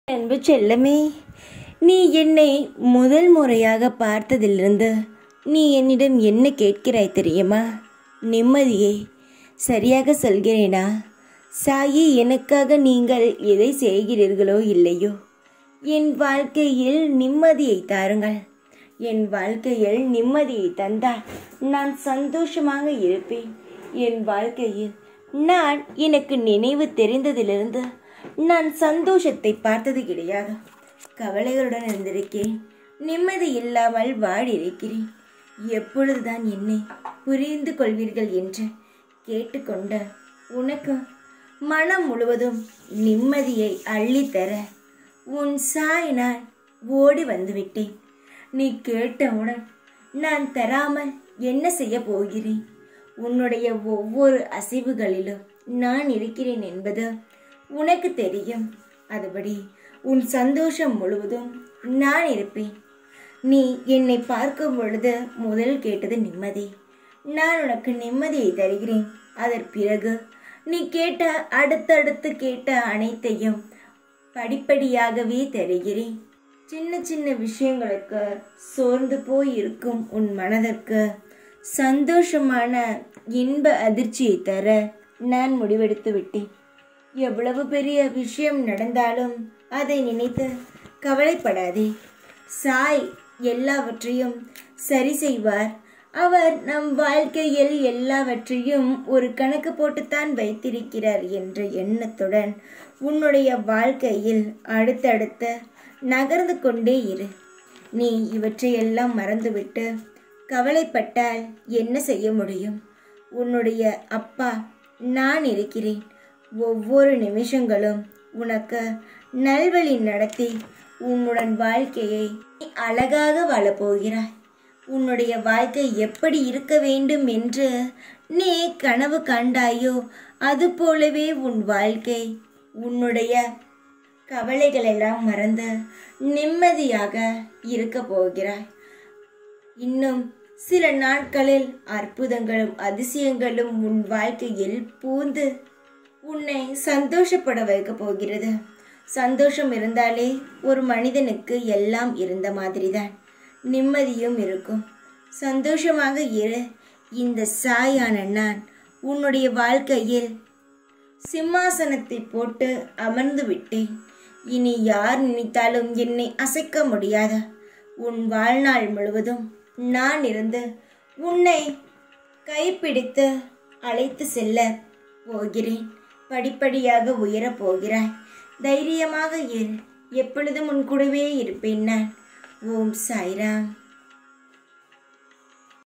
அன்பு செல்லமே நீ என்னை முதல் முறையாக பார்த்ததிலிருந்து நீ என்னிடம் என்ன கேட்கிறாய் தெரியுமா நிம்மதியை சரியாக சொல்கிறேனா சாயி எனக்காக நீங்கள் எதை செய்கிறீர்களோ இல்லையோ என் வாழ்க்கையில் நிம்மதியை தாருங்கள் என் வாழ்க்கையில் நிம்மதியை தந்தால் நான் சந்தோஷமாக இருப்பேன் என் வாழ்க்கையில் நான் எனக்கு நினைவு தெரிந்ததிலிருந்து நான் சந்தோஷத்தை பார்த்தது கிடையாது கவலைகளுடன் இருந்திருக்கேன் நிம்மதி இல்லாமல் வாடியிருக்கிறேன் எப்பொழுதுதான் என்னை புரிந்து கொள்வீர்கள் என்று கேட்டுக்கொண்ட உனக்கு மனம் முழுவதும் நிம்மதியை அள்ளித்தர உன் சாய் நான் ஓடி வந்துவிட்டேன் நீ கேட்டவுடன் நான் தராமல் என்ன செய்ய போகிறேன் உன்னுடைய ஒவ்வொரு அசைவுகளிலும் நான் இருக்கிறேன் என்பது உனக்கு தெரியும் அதுபடி உன் சந்தோஷம் முழுவதும் நான் இருப்பேன் நீ என்னை பார்க்கும் பொழுது முதல் கேட்டது நிம்மதி நான் உனக்கு நிம்மதியை தருகிறேன் அதன் பிறகு நீ கேட்ட அடுத்தடுத்து கேட்ட அனைத்தையும் படிப்படியாகவே தருகிறேன் சின்ன சின்ன விஷயங்களுக்கு சோர்ந்து போய் இருக்கும் உன் மனதிற்கு சந்தோஷமான இன்ப அதிர்ச்சியை தர நான் முடிவெடுத்து விட்டேன் எவ்வளவு பெரிய விஷயம் நடந்தாலும் அதை நினைத்து கவலைப்படாதே சாய் எல்லாவற்றையும் சரி செய்வார் அவர் நம் வாழ்க்கையில் எல்லாவற்றையும் ஒரு கணக்கு போட்டுத்தான் வைத்திருக்கிறார் என்ற எண்ணத்துடன் உன்னுடைய வாழ்க்கையில் அடுத்தடுத்து நகர்ந்து கொண்டே இரு நீ இவற்றையெல்லாம் மறந்துவிட்டு கவலைப்பட்டால் என்ன செய்ய முடியும் உன்னுடைய அப்பா நான் இருக்கிறேன் ஒவ்வொரு நிமிஷங்களும் உனக்கு நல்வழி நடத்தி உன்னுடன் வாழ்க்கையை நீ அழகாக வாழப்போகிறாய் உன்னுடைய வாழ்க்கை எப்படி இருக்க வேண்டும் என்று நீ கனவு கண்டாயோ அது போலவே உன் வாழ்க்கை உன்னுடைய கவலைகளெல்லாம் மறந்து நிம்மதியாக இருக்க போகிறாய் இன்னும் சில நாட்களில் அற்புதங்களும் அதிசயங்களும் உன் வாழ்க்கையில் பூந்து உன்னை சந்தோஷப்பட வைக்க போகிறது சந்தோஷம் இருந்தாலே ஒரு மனிதனுக்கு எல்லாம் இருந்த மாதிரிதான் நிம்மதியும் இருக்கும் சந்தோஷமாக இரு இந்த சாயான நான் உன்னுடைய வாழ்க்கையில் சிம்மாசனத்தை போட்டு அமர்ந்து விட்டேன் இனி யார் நினைத்தாலும் என்னை அசைக்க முடியாத உன் வாழ்நாள் முழுவதும் நான் இருந்து உன்னை கைப்பிடித்து அழைத்து செல்ல போகிறேன் படிப்படியாக உயரப் போகிறாய் தைரியமாக இரு எப்பொழுதும் உன் கூடவே இருப்பேன் நான் ஓம் சாய்ராம்